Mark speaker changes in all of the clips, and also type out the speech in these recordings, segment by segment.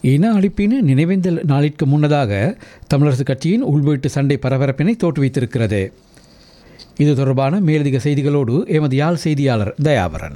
Speaker 1: இன அழிப்பின் நினைவேந்தல் நாளிற்கு முன்னதாக தமிழரசு கட்சியின் உள்வீட்டு சண்டை பரபரப்பினை தோற்றுவித்திருக்கிறது இது தொடர்பான மேலதிக செய்திகளோடு எமது யாழ் செய்தியாளர் தயாவரன்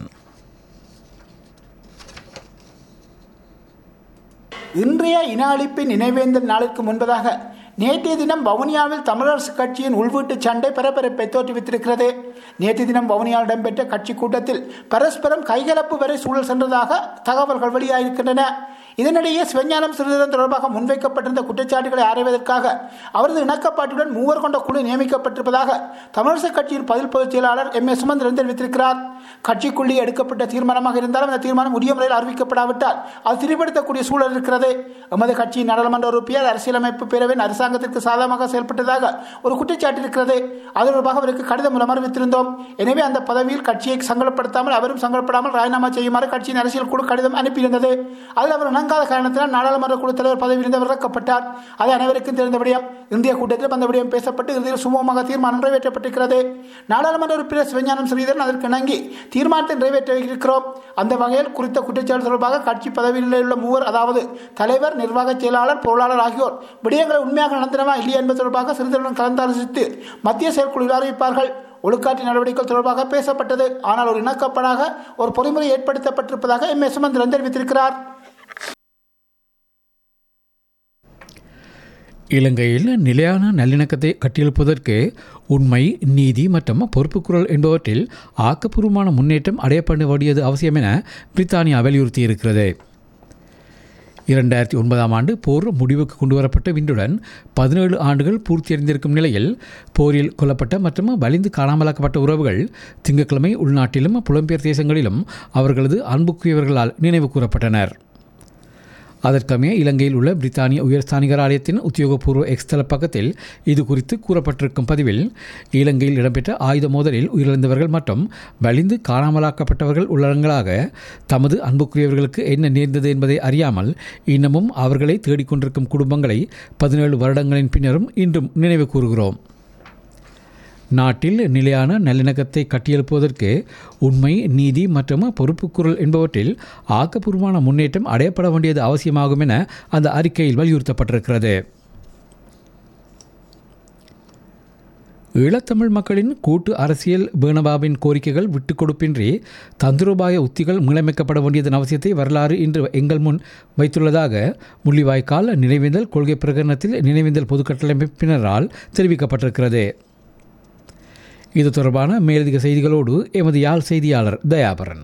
Speaker 2: இன்றைய இன அழிப்பின் நினைவேந்தல் நாளிற்கு முன்பதாக நேற்றைய தினம் வவுனியாவில் தமிழரசு கட்சியின் உள்வீட்டு சண்டை பரபரப்பை தோற்றுவித்திருக்கிறது நேற்று தினம் வவுனியாவில் இடம்பெற்ற கட்சி கூட்டத்தில் பரஸ்பரம் கைகலப்பு வரை சூழல் சென்றதாக தகவல்கள் வெளியாகிருக்கின்றன இதனிடையே சிவஞானம் சிறிதரன் தொடர்பாக முன்வைக்கப்பட்டிருந்த குற்றச்சாட்டுகளை ஆராய்வதற்காக அவரது இணக்கப்பாட்டுடன் மூவர் கொண்ட குழு நியமிக்கப்பட்டிருப்பதாக தமிழரசு கட்சியின் பதில் பொதுச் செயலாளர் எம் எஸ் சுமந்திரன் தெரிவித்திருக்கிறார் கட்சிக்குள்ளே எடுக்கப்பட்ட தீர்மானமாக இருந்தாலும் அந்த தீர்மானம் உரிய முறையில் அறிவிக்கப்படாவிட்டால் அது திரிபடுத்தக்கூடிய சூழல் இருக்கிறது எமது கட்சியின் நாடாளுமன்ற உறுப்பினர் அரசியலமைப்பு பேரவையின் அரசாங்கத்திற்கு சாதகமாக செயல்பட்டதாக ஒரு குற்றச்சாட்டு இருக்கிறது அது தொடர்பாக அவருக்கு கடிதம் மூலம் அறிவித்திருந்தோம் எனவே அந்த பதவியில் கட்சியை சங்கடப்படுத்தாமல் அவரும் சங்கடப்படாமல் ராஜினாமா செய்யுமாறு கட்சியின் அரசியல் குழு கடிதம் அனுப்பியிருந்தது அதில் அவர் இணங்காத காரணத்தினால் நாடாளுமன்ற குழு தலைவர் பதவியிலிருந்து அவர் இறக்கப்பட்டார் அது அனைவருக்கும் தெரிந்த விடயம் இந்திய கூட்டத்தில் அந்த விடயம் பேசப்பட்டு இறுதியில் சுமூகமாக தீர்மானம் நிறைவேற்றப்பட்டிருக்கிறது நாடாளுமன்ற உறுப்பினர் சிவஞானம் ஸ்ரீதரன் அதற்கு இணங்கி தீர்மானத்தை நிறைவேற்ற இருக்கிறோம் அந்த வகையில் குறித்த குற்றச்சாட்டு தொடர்பாக கட்சி பதவியில் உள்ள மூவர் அதாவது தலைவர் நிர்வாக செயலாளர் பொருளாளர் ஆகியோர் விடயங்களை உண்மையாக நடந்தனவா இல்லையா என்பது தொடர்பாக சிறிதருடன் கலந்தாலோசித்து மத்திய செயற்குழுவில் அறிவிப்பார்கள் ஒழுக்காற்று நடவடிக்கைகள் தொடர்பாக பேசப்பட்டது ஆனால் ஒரு இணக்கப்படாக ஒரு பொறிமுறை ஏற்படுத்தப்பட்டிருப்பதாக எம் எஸ் சுமந்திரன் தெரிவித்திருக்கிறார்
Speaker 1: இலங்கையில் நிலையான நல்லிணக்கத்தை கட்டியெழுப்பதற்கு உண்மை நீதி மற்றும் பொறுப்புக்குரல் என்பவற்றில் ஆக்கப்பூர்வமான முன்னேற்றம் அடையப்பட வேண்டியது அவசியம் என பிரித்தானியா வலியுறுத்தியிருக்கிறது இரண்டாயிரத்தி ஒன்பதாம் ஆண்டு போர் முடிவுக்கு கொண்டுவரப்பட்ட வின்றுடன் பதினேழு ஆண்டுகள் பூர்த்தியடைந்திருக்கும் நிலையில் போரில் கொல்லப்பட்ட மற்றும் வலிந்து காணாமலாக்கப்பட்ட உறவுகள் திங்கட்கிழமை உள்நாட்டிலும் புலம்பெயர் தேசங்களிலும் அவர்களது அன்புக்குரியவர்களால் நினைவு கூறப்பட்டனர் அதற்கமைய இலங்கையில் உள்ள பிரித்தானிய உயர்ஸ்தானிகர் ஆலயத்தின் உத்தியோகபூர்வ எக்ஸ் தள பக்கத்தில் இது குறித்து கூறப்பட்டிருக்கும் பதிவில் இலங்கையில் இடம்பெற்ற ஆயுத மோதலில் உயிரிழந்தவர்கள் மற்றும் வலிந்து காணாமலாக்கப்பட்டவர்கள் உள்ளடங்களாக தமது அன்புக்குரியவர்களுக்கு என்ன நேர்ந்தது என்பதை அறியாமல் இன்னமும் அவர்களை தேடிக்கொண்டிருக்கும் குடும்பங்களை பதினேழு வருடங்களின் பின்னரும் இன்றும் நினைவு கூறுகிறோம் நாட்டில் நிலையான நல்லிணக்கத்தை கட்டியெழுப்புவதற்கு உண்மை நீதி மற்றும் பொறுப்புக்குரல் என்பவற்றில் ஆக்கப்பூர்வமான முன்னேற்றம் அடையப்பட வேண்டியது அவசியமாகும் என அந்த அறிக்கையில் வலியுறுத்தப்பட்டிருக்கிறது ஈழத்தமிழ் மக்களின் கூட்டு அரசியல் பேணபாவின் கோரிக்கைகள் விட்டுக் கொடுப்பின்றி தந்திரோபாய உத்திகள் மீளமைக்கப்பட வேண்டியதன் அவசியத்தை வரலாறு இன்று எங்கள் முன் வைத்துள்ளதாக முள்ளிவாய்க்கால் நினைவேந்தல் கொள்கை பிரகடனத்தில் நினைவேந்தல் பொதுக்கட்டமைப்பினரால் தெரிவிக்கப்பட்டிருக்கிறது இது தொடர்பான மேலதிக செய்திகளோடு எமது யாழ் செய்தியாளர் தயாபரன்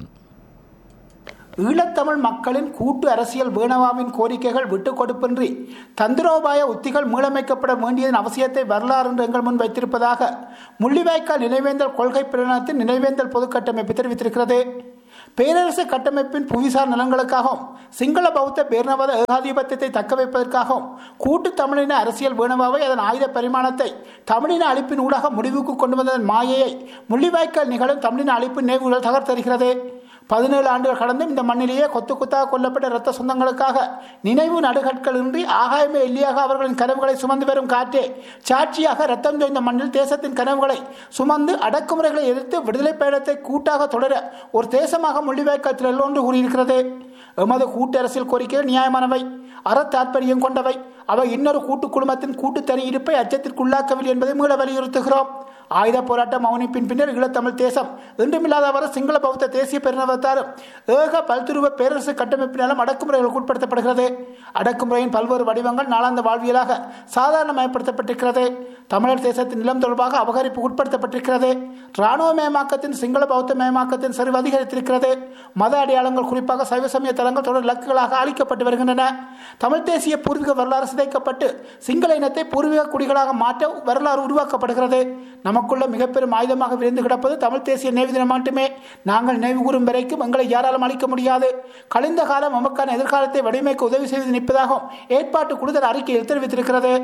Speaker 2: ஈழத்தமிழ் மக்களின் கூட்டு அரசியல் வேணவாவின் கோரிக்கைகள் விட்டுக் கொடுப்பின்றி தந்திரோபாய உத்திகள் மீளமைக்கப்பட வேண்டியதன் அவசியத்தை வரலாறு என்று எங்கள் முன் வைத்திருப்பதாக முள்ளிவாய்க்கால் நினைவேந்தல் கொள்கை பிரகடனத்தின் நினைவேந்தல் பொதுக்கட்டமைப்பு தெரிவித்திருக்கிறது பேரரசு கட்டமைப்பின் புவிசார் நலன்களுக்காகவும் சிங்கள பௌத்த பேரணவாத ஏகாதிபத்தியத்தை தக்க வைப்பதற்காகவும் கூட்டு தமிழின அரசியல் வேணவாவை அதன் ஆயுத பரிமாணத்தை தமிழின அழிப்பின் ஊடாக முடிவுக்கு கொண்டு வந்ததன் மாயையை முள்ளிவாய்க்கால் நிகழும் தமிழின அழிப்பின் நினைவுகள் தகர்த்தருகிறது பதினேழு ஆண்டுகள் கடந்தும் இந்த மண்ணிலேயே கொத்து கொத்தாக கொல்லப்பட்ட இரத்த சொந்தங்களுக்காக நினைவு நடுகற்கள் இன்றி ஆகாயமே எல்லியாக அவர்களின் கனவுகளை சுமந்து வரும் காற்றே சாட்சியாக ரத்தம் தோய்ந்த மண்ணில் தேசத்தின் கனவுகளை சுமந்து அடக்குமுறைகளை எதிர்த்து விடுதலை பயணத்தை கூட்டாக தொடர ஒரு தேசமாக மொழிவாய்க்கத்தில் ஒன்று கூறியிருக்கிறது எமது கூட்டு அரசியல் கோரிக்கைகள் நியாயமானவை அறத்தாற்பரியம் கொண்டவை அவை இன்னொரு கூட்டு குடும்பத்தின் கூட்டு தனி இருப்பை அச்சத்திற்குள்ளாக்கவில்லை என்பதை மீள வலியுறுத்துகிறோம் ஆயுத போராட்ட மௌனிப்பின் பின்னர் ஈழத்தமிழ் தேசம் இன்றுமில்லாதவரை சிங்கள பௌத்த தேசிய பெருநவத்தாரும் ஏக பல்துருவ பேரரசு கட்டமைப்பினாலும் அடக்குமுறைகளுக்கு உட்படுத்தப்படுகிறது அடக்குமுறையின் பல்வேறு வடிவங்கள் நாளாந்த வாழ்வியலாக சாதாரணமயப்படுத்தப்பட்டிருக்கிறது தமிழர் தேசத்தின் நிலம் தொடர்பாக அபகரிப்பு உட்படுத்தப்பட்டிருக்கிறது இராணுவமயமாக்கத்தின் சிங்கள பௌத்த மயமாக்கத்தின் சரிவு அதிகரித்திருக்கிறது மத அடையாளங்கள் குறிப்பாக சைவ சமய தலங்கள் தொடர் இலக்குகளாக அளிக்கப்பட்டு வருகின்றன தமிழ் தேசிய பூர்வீக வரலாறு சிதைக்கப்பட்டு சிங்கள இனத்தை பூர்வீக குடிகளாக மாற்ற வரலாறு உருவாக்கப்படுகிறது நமக்குள்ள மிகப்பெரும் ஆயுதமாக விரிந்து கிடப்பது தமிழ் தேசிய நினைவு தினம் மட்டுமே நாங்கள் நினைவு கூறும் வரைக்கும் எங்களை யாராலும் அளிக்க முடியாது கழிந்த காலம் நமக்கான எதிர்காலத்தை வடிவமைக்க உதவி செய்து நிற்பதாகவும் ஏற்பாட்டு குழுதல் அறிக்கையில் தெரிவித்திருக்கிறது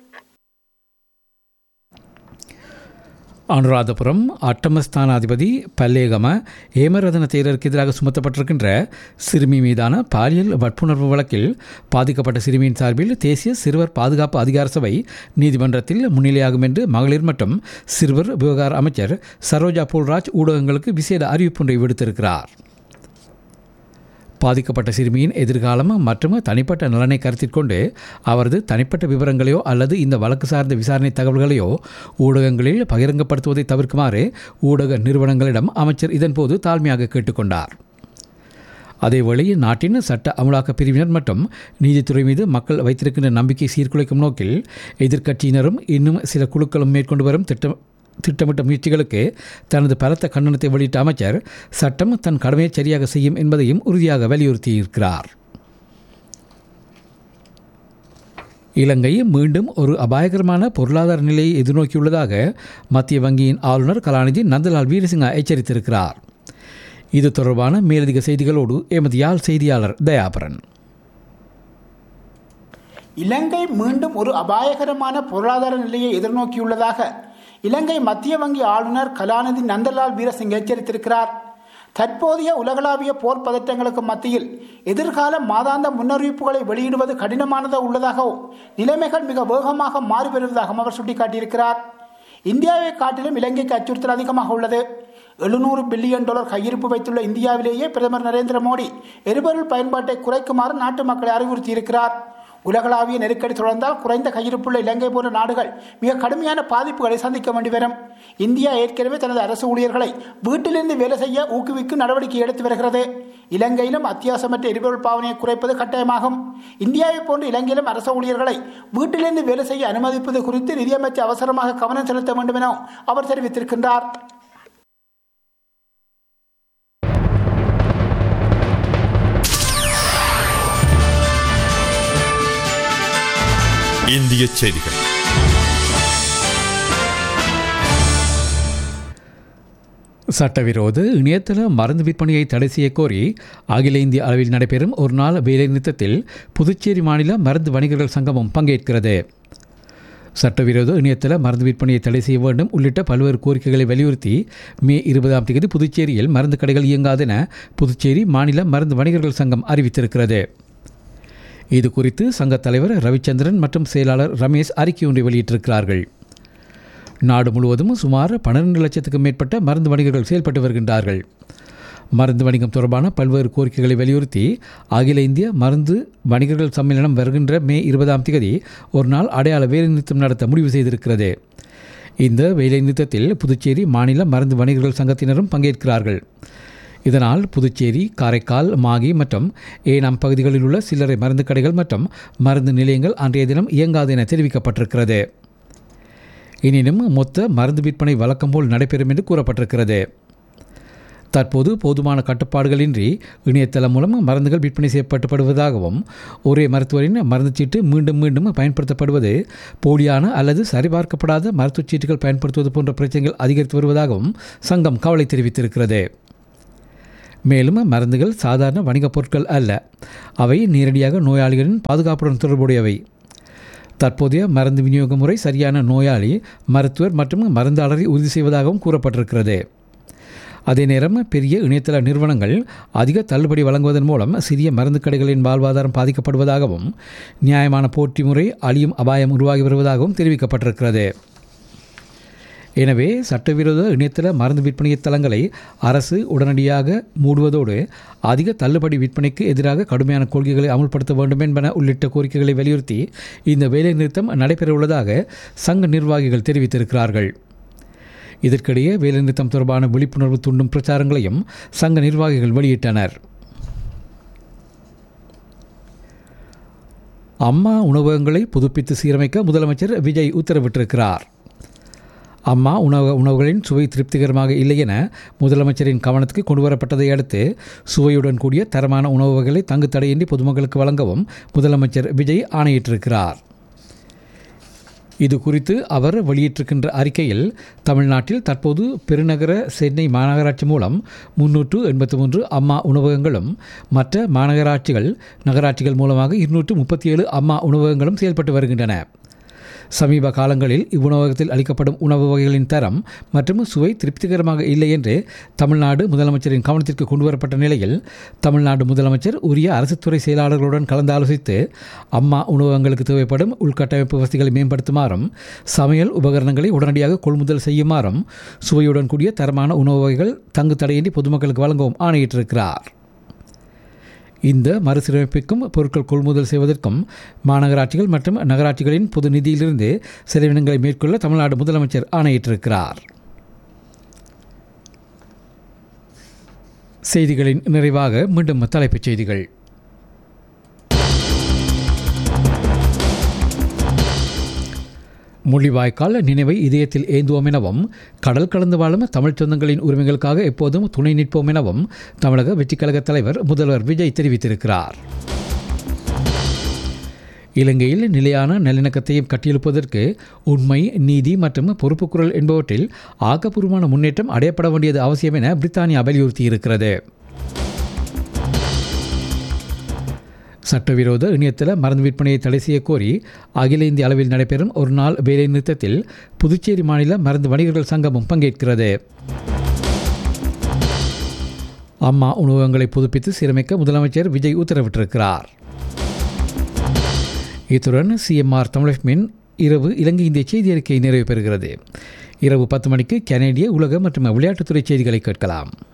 Speaker 1: அனுராதபுரம் அட்டமஸ்தானாதிபதி பல்லேகம ஏமரதன தேரருக்கு எதிராக சுமத்தப்பட்டிருக்கின்ற சிறுமி மீதான பாலியல் வற்புணர்வு வழக்கில் பாதிக்கப்பட்ட சிறுமியின் சார்பில் தேசிய சிறுவர் பாதுகாப்பு அதிகார சபை நீதிமன்றத்தில் முன்னிலையாகும் என்று மகளிர் மற்றும் சிறுவர் விவகார அமைச்சர் சரோஜா போல்ராஜ் ஊடகங்களுக்கு விசேட அறிவிப்பொன்றை விடுத்திருக்கிறார் பாதிக்கப்பட்ட சிறுமியின் எதிர்காலம் மற்றும் தனிப்பட்ட நலனை கருத்தில் கொண்டு அவரது தனிப்பட்ட விவரங்களையோ அல்லது இந்த வழக்கு சார்ந்த விசாரணை தகவல்களையோ ஊடகங்களில் பகிரங்கப்படுத்துவதை தவிர்க்குமாறு ஊடக நிறுவனங்களிடம் அமைச்சர் இதன்போது தாழ்மையாக கேட்டுக்கொண்டார் அதேவேளை நாட்டின் சட்ட அமலாக்க பிரிவினர் மற்றும் நீதித்துறை மீது மக்கள் வைத்திருக்கின்ற நம்பிக்கை சீர்குலைக்கும் நோக்கில் எதிர்க்கட்சியினரும் இன்னும் சில குழுக்களும் மேற்கொண்டு வரும் திட்டம் திட்டமிட்ட முயற்சிகளுக்கு தனது பலத்த கண்டனத்தை வெளியிட்ட அமைச்சர் சட்டம் தன் கடமையை சரியாக செய்யும் என்பதையும் உறுதியாக வலியுறுத்தியிருக்கிறார் இலங்கை மீண்டும் ஒரு அபாயகரமான பொருளாதார நிலையை எதிர்நோக்கியுள்ளதாக மத்திய வங்கியின் ஆளுநர் கலாநிதி நந்தலால் வீரசிங்கா எச்சரித்திருக்கிறார் இது தொடர்பான மேலதிக செய்திகளோடு எமது யாழ் செய்தியாளர் தயாபரன்
Speaker 2: இலங்கை மீண்டும் ஒரு அபாயகரமான பொருளாதார நிலையை எதிர்நோக்கியுள்ளதாக இலங்கை மத்திய வங்கி ஆளுநர் கலாநிதி நந்தலால் வீரசிங் எச்சரித்திருக்கிறார் தற்போதைய உலகளாவிய போர் பதற்றங்களுக்கு மத்தியில் எதிர்கால மாதாந்த முன்னறிவிப்புகளை வெளியிடுவது கடினமானதாக உள்ளதாகவும் நிலைமைகள் மிக வேகமாக மாறி வருவதாகவும் அவர் சுட்டிக்காட்டியிருக்கிறார் இந்தியாவை காட்டிலும் இலங்கைக்கு அச்சுறுத்தல் அதிகமாக உள்ளது எழுநூறு பில்லியன் டாலர் கையிருப்பு வைத்துள்ள இந்தியாவிலேயே பிரதமர் நரேந்திர மோடி எரிபொருள் பயன்பாட்டை குறைக்குமாறு நாட்டு மக்களை அறிவுறுத்தியிருக்கிறார் உலகளாவிய நெருக்கடி தொடர்ந்தால் குறைந்த கையிருப்புள்ள இலங்கை போன்ற நாடுகள் மிக கடுமையான பாதிப்புகளை சந்திக்க வேண்டி வரும் இந்தியா ஏற்கனவே தனது அரசு ஊழியர்களை வீட்டிலிருந்து வேலை செய்ய ஊக்குவிக்கும் நடவடிக்கை எடுத்து வருகிறது இலங்கையிலும் அத்தியாவசியமற்ற எரிபொருள் பாவனையை குறைப்பது கட்டாயமாகும் இந்தியாவை போன்று இலங்கையிலும் அரசு ஊழியர்களை வீட்டிலிருந்து வேலை செய்ய அனுமதிப்பது குறித்து நிதியமைச்சர் அவசரமாக கவனம் செலுத்த வேண்டும் என அவர் தெரிவித்திருக்கின்றார்
Speaker 3: இந்திய செய்திகள்
Speaker 1: சட்டவிரோத இணையதள மருந்து விற்பனையை தடை செய்ய கோரி அகில இந்திய அளவில் நடைபெறும் ஒரு நாள் வேலைநிறுத்தத்தில் புதுச்சேரி மாநில மருந்து வணிகர்கள் சங்கமும் பங்கேற்கிறது சட்டவிரோத இணையதள மருந்து விற்பனையை தடை செய்ய வேண்டும் உள்ளிட்ட பல்வேறு கோரிக்கைகளை வலியுறுத்தி மே இருபதாம் தேதி புதுச்சேரியில் மருந்து கடைகள் இயங்காதென புதுச்சேரி மாநில மருந்து வணிகர்கள் சங்கம் அறிவித்திருக்கிறது இது குறித்து சங்கத் தலைவர் ரவிச்சந்திரன் மற்றும் செயலாளர் ரமேஷ் அறிக்கை ஒன்றை வெளியிட்டிருக்கிறார்கள் நாடு முழுவதும் சுமார் பன்னிரண்டு லட்சத்துக்கும் மேற்பட்ட மருந்து வணிகர்கள் செயல்பட்டு வருகின்றார்கள் மருந்து வணிகம் தொடர்பான பல்வேறு கோரிக்கைகளை வலியுறுத்தி அகில இந்திய மருந்து வணிகர்கள் சம்மேளனம் வருகின்ற மே இருபதாம் தேதி ஒரு நாள் அடையாள வேலைநிறுத்தம் நடத்த முடிவு செய்திருக்கிறது இந்த வேலைநிறுத்தத்தில் புதுச்சேரி மாநில மருந்து வணிகர்கள் சங்கத்தினரும் பங்கேற்கிறார்கள் இதனால் புதுச்சேரி காரைக்கால் மாகி மற்றும் ஏனாம் பகுதிகளில் உள்ள சில்லறை மருந்து கடைகள் மற்றும் மருந்து நிலையங்கள் அன்றைய தினம் இயங்காது என தெரிவிக்கப்பட்டிருக்கிறது எனினும் மொத்த மருந்து விற்பனை வழக்கம் போல் நடைபெறும் என்று கூறப்பட்டிருக்கிறது தற்போது போதுமான கட்டுப்பாடுகளின்றி இணையதளம் மூலம் மருந்துகள் விற்பனை செய்யப்பட்டுப்படுவதாகவும் ஒரே மருத்துவரின் மருந்து சீட்டு மீண்டும் மீண்டும் பயன்படுத்தப்படுவது போலியான அல்லது சரிபார்க்கப்படாத மருத்துவச் சீட்டுகள் பயன்படுத்துவது போன்ற பிரச்சனைகள் அதிகரித்து வருவதாகவும் சங்கம் கவலை தெரிவித்திருக்கிறது மேலும் மருந்துகள் சாதாரண வணிகப் பொருட்கள் அல்ல அவை நேரடியாக நோயாளிகளின் பாதுகாப்புடன் தொடர்புடையவை தற்போதைய மருந்து விநியோக முறை சரியான நோயாளி மருத்துவர் மற்றும் மருந்தாளரை உறுதி செய்வதாகவும் கூறப்பட்டிருக்கிறது அதே நேரம் பெரிய இணையதள நிறுவனங்கள் அதிக தள்ளுபடி வழங்குவதன் மூலம் சிறிய மருந்து கடைகளின் வாழ்வாதாரம் பாதிக்கப்படுவதாகவும் நியாயமான போட்டி முறை அழியும் அபாயம் உருவாகி வருவதாகவும் தெரிவிக்கப்பட்டிருக்கிறது எனவே சட்டவிரோத இணையதள மருந்து விற்பனை தளங்களை அரசு உடனடியாக மூடுவதோடு அதிக தள்ளுபடி விற்பனைக்கு எதிராக கடுமையான கொள்கைகளை அமுல்படுத்த வேண்டும் என்பன உள்ளிட்ட கோரிக்கைகளை வலியுறுத்தி இந்த வேலைநிறுத்தம் நடைபெறவுள்ளதாக சங்க நிர்வாகிகள் தெரிவித்திருக்கிறார்கள் இதற்கிடையே வேலைநிறுத்தம் தொடர்பான விழிப்புணர்வு தூண்டும் பிரச்சாரங்களையும் சங்க நிர்வாகிகள் வெளியிட்டனர் அம்மா உணவகங்களை புதுப்பித்து சீரமைக்க முதலமைச்சர் விஜய் உத்தரவிட்டிருக்கிறார் அம்மா உணவக உணவுகளின் சுவை திருப்திகரமாக இல்லை என முதலமைச்சரின் கவனத்துக்கு கொண்டுவரப்பட்டதை அடுத்து சுவையுடன் கூடிய தரமான உணவு வகைகளை தங்கு தடையின்றி பொதுமக்களுக்கு வழங்கவும் முதலமைச்சர் விஜய் ஆணையிட்டிருக்கிறார் இது குறித்து அவர் வெளியிட்டிருக்கின்ற அறிக்கையில் தமிழ்நாட்டில் தற்போது பெருநகர சென்னை மாநகராட்சி மூலம் முன்னூற்று எண்பத்தி மூன்று அம்மா உணவகங்களும் மற்ற மாநகராட்சிகள் நகராட்சிகள் மூலமாக இருநூற்று முப்பத்தி ஏழு அம்மா உணவகங்களும் செயல்பட்டு வருகின்றன சமீப காலங்களில் இவ்வுணவகத்தில் அளிக்கப்படும் உணவு வகைகளின் தரம் மற்றும் சுவை திருப்திகரமாக இல்லை என்று தமிழ்நாடு முதலமைச்சரின் கவனத்திற்கு கொண்டுவரப்பட்ட நிலையில் தமிழ்நாடு முதலமைச்சர் உரிய அரசுத்துறை செயலாளர்களுடன் கலந்தாலோசித்து அம்மா உணவகங்களுக்கு தேவைப்படும் உள்கட்டமைப்பு வசதிகளை மேம்படுத்துமாறும் சமையல் உபகரணங்களை உடனடியாக கொள்முதல் செய்யுமாறும் சுவையுடன் கூடிய தரமான உணவு வகைகள் தங்கு தடையின்றி பொதுமக்களுக்கு வழங்கவும் ஆணையிட்டிருக்கிறார் இந்த மறுசீரமைப்பிற்கும் பொருட்கள் கொள்முதல் செய்வதற்கும் மாநகராட்சிகள் மற்றும் நகராட்சிகளின் பொது நிதியிலிருந்து செலவினங்களை மேற்கொள்ள தமிழ்நாடு முதலமைச்சர் ஆணையிட்டிருக்கிறார் செய்திகளின் நிறைவாக மீண்டும் தலைப்புச் செய்திகள் முள்ளிவாய்க்கால் நினைவை இதயத்தில் ஏந்துவோம் எனவும் கடல் கலந்து வாழும் தமிழ்ச் சொந்தங்களின் உரிமைகளுக்காக எப்போதும் துணை நிற்போம் எனவும் தமிழக வெற்றிக் கழக தலைவர் முதல்வர் விஜய் தெரிவித்திருக்கிறார் இலங்கையில் நிலையான நல்லிணக்கத்தையும் கட்டியெழுப்பதற்கு உண்மை நீதி மற்றும் பொறுப்புக்குரல் என்பவற்றில் ஆக்கப்பூர்வமான முன்னேற்றம் அடையப்பட வேண்டியது அவசியம் என பிரித்தானியா வலியுறுத்தியிருக்கிறது சட்டவிரோத இணையதள மருந்து விற்பனையை தடை செய்ய கோரி அகில இந்திய அளவில் நடைபெறும் ஒரு நாள் வேலை நிறுத்தத்தில் புதுச்சேரி மாநில மருந்து வணிகர்கள் சங்கமும் பங்கேற்கிறது அம்மா உணவகங்களை புதுப்பித்து சீரமைக்க முதலமைச்சர் விஜய் உத்தரவிட்டிருக்கிறார் இத்துடன் சிஎம்ஆர் தமிழகமின் இரவு இலங்கை இந்திய செய்தி அறிக்கை நிறைவு பெறுகிறது இரவு பத்து மணிக்கு கனேடிய உலக மற்றும் விளையாட்டுத்துறை செய்திகளை கேட்கலாம்